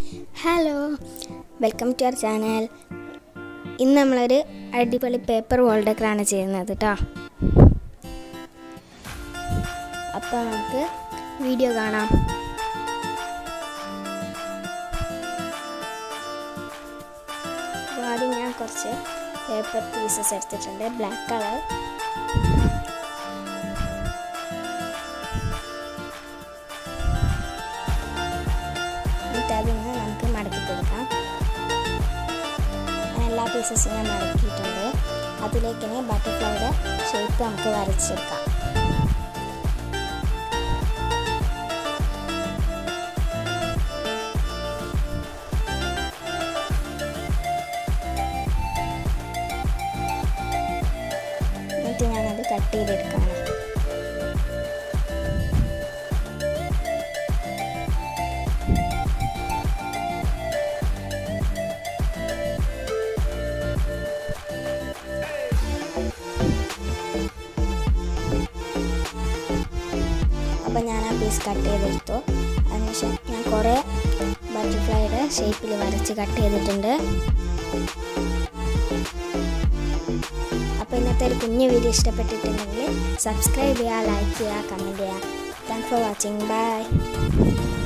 hello welcome to our channel ഇന്ന് നമ്മളൊരു അടിപൊളി പേപ്പർ വോൾഡക്കറാണ് ചെയ്യുന്നത് കേട്ടോ അപ്പോൾ നമുക്ക് വീഡിയോ കാണാം അപ്പോൾ ആദ്യം ഞാൻ കുറച്ച് പേപ്പർ പീസസ് എടുത്തിട്ടുണ്ട് ബ്ലാക്ക് കളർ എന്നിട്ട് അതിന് നമുക്ക് മടക്കി കൊടുക്കാം ഞാൻ എല്ലാ പീസസും ഞാൻ മടക്കിയിട്ടുണ്ട് അതിലേക്ക് ഇനി ബട്ടർഫ്ലൈയുടെ ഷേപ്പ് നമുക്ക് വരച്ചെടുക്കാം എന്നിട്ട് ഞാനത് കട്ട് ചെയ്തെടുക്കുകയാണ് അപ്പോൾ ഞാൻ ആ പീസ് കട്ട് ചെയ്തെടുത്തു അതിനുശേഷം ഞാൻ കുറേ ബട്ടർഫ്ലൈയുടെ ഷേപ്പിൽ വരച്ച് കട്ട് ചെയ്തിട്ടുണ്ട് അപ്പോൾ ഇന്നത്തെ ഒരു കുഞ്ഞു വീഡിയോ ഇഷ്ടപ്പെട്ടിട്ടുണ്ടെങ്കിൽ സബ്സ്ക്രൈബ് ചെയ്യുക ലൈക്ക് ചെയ്യുക കമൻറ്റ് ചെയ്യുക താങ്ക് ഫോർ വാച്ചിങ് ബൈ